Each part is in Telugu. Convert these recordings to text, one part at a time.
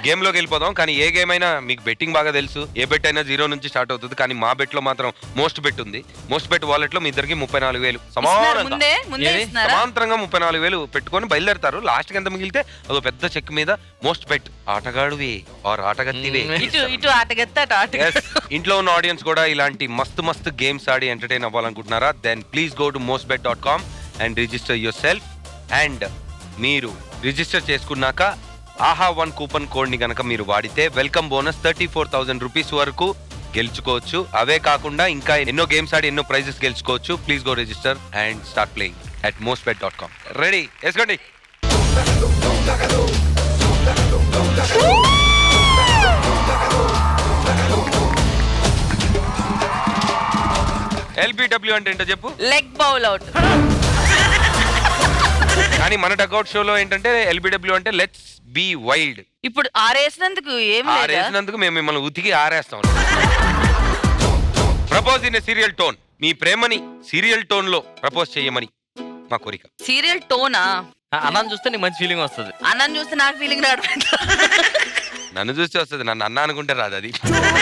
గేమ్ లోకి వెళ్ళిపోదాం కానీ ఏ గేమ్ అయినా మీకు బెట్టింగ్ బాగా తెలుసు ఏ బెట్ అయినా జీరో నుంచి స్టార్ట్ అవుతుంది కానీ మా బెట్ లో మాత్రం మోస్ట్ బెట్ ఉంది మోస్ట్ బెట్ వాలెట్ లో మీ ఇద్దరికి ముప్పై నాలుగు వేలు ఇస్తున్నారు సమానంగా ముందే ముందే ఏది? ఇస్తున్నారా సమాంతరంగా ముప్పై నాలుగు వేలు పెట్టుకొని బయలుదేరతారు లాస్ట్ కి ఎంత మిగిలితే అదో పెద్ద చెక్ మీద మోస్ట్ బెట్ ఆటగాడువి ఆర్ ఆటగత్తివే ఇటు ఇటు ఆటగత్త అటు ఆట Yes. ఇంట్లో ఉన్న ఆడియన్స్ కూడా ఇలాంటి మస్తు మస్తు గేమ్స్ ఆడి ఎంటర్టైన్ అవ్వాలనుకుంటున్నారా then please go to most bet dot com and register yourself and మీరు రిజిస్టర్ చేసుకున్నాక ఆహా వన్ కూపన్ కోడ్ ని గనక మీరు వాడితే welcome bonus thirty four thousand rupees వరకు గెలుచుకోవచ్చు అవే కాకుండా ఇంకా ఎన్నో గేమ్స్ ఆడి ఎన్నో ప్రైజెస్ గెలుచుకోవచ్చు please go register and start playing at most bet dot com ready వేసుకోండి ఎల్బిడబ్ల్యూ అంటే ఏంటో చెప్పు లెగ్ బౌల్ అవుట్ కానీ మన డకౌట్ షోలో ఏంటంటే ఎల్బిడబ్ల్యూ అంటే లెట్స్ బి వైల్డ్ ఇప్పుడు ఆరేసినందుకు ఏం లేదా ఆరేసినందుకు మేము మిమ్మల్ని ఉతికి ఆరేస్తాం ప్రపోజ్ ఇన్ సీరియల్ టోన్ మీ ప్రేమని సీరియల్ టోన్ లో ప్రపోజ్ చేయమని మా కోరిక సీరియల్ టోనా అన్నం చూస్తే నీకు మంచి ఫీలింగ్ వస్తుంది అన్నం చూస్తే నాకు ఫీలింగ్ రావడం నన్ను చూస్తే వస్తుంది నన్ను అన్న అనుకుంటే రాదు అది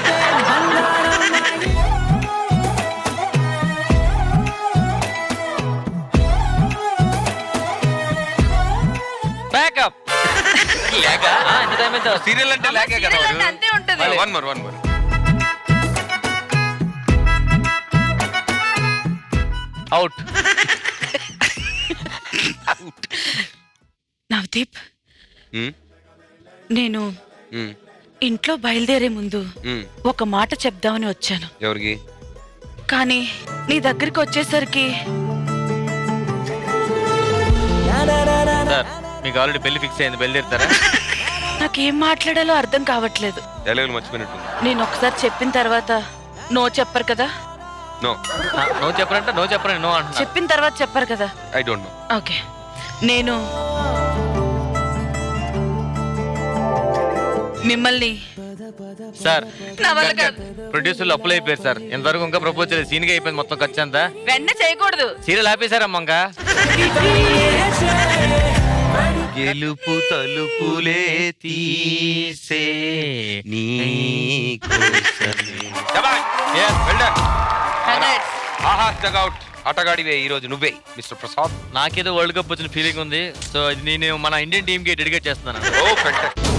బ్యాకప్ లేక ఎంత టైం అయితే సీరియల్ అంటే లేకే కదా సీరియల్ అంటే అంతే ఉంటది one more one more out Navdeep నేను ఇంట్లో బయలుదేరే ముందు ఒక మాట చెప్దామని వచ్చాను ఎవరికి కానీ నీ దగ్గరికి వచ్చేసరికి సార్ మీకు ఆల్రెడీ పెళ్లి ఫిక్స్ అయింది బయలుదేరుతారా నాకేం మాట్లాడాలో అర్థం కావట్లేదు డైలాగులు మర్చిపోయినట్టుంది నేను ఒకసారి చెప్పిన తర్వాత నో చెప్పరు కదా నో ఆ, నో చెప్పరంటే నో చెప్పరండి నో అంటున్నా చెప్పిన తర్వాత చెప్పరు కదా ఐ డోంట్ నో ఓకే నేను మిమ్మల్ని సార్ నా వల్ల కాదు ప్రొడ్యూసర్లు అప్పులు అయిపోయారు సార్ ఇంతవరకు ఇంకా ప్రపోజ్ చేయలేదు సీన్గా అయిపోయింది మొత్తం ఖర్చు అంతా వెంటనే చేయకూడదు సీరియల్ ఆపేశారమ్మ ఇంకా గెలుపు తలుపులే తీసే నీ కోసమే. శభాష్. Yes, well done. Congrats. ఆహా డగౌట్ ఆటగాడివే ఈ రోజు నువ్వే మిస్టర్ ప్రసాద్ నాకేదో వరల్డ్ కప్ వచ్చిన ఫీలింగ్ ఉంది సో ఇది నేను మన ఇండియన్ టీమ్ కి డెడికేట్ చేస్తున్నాను ఓ fantastic.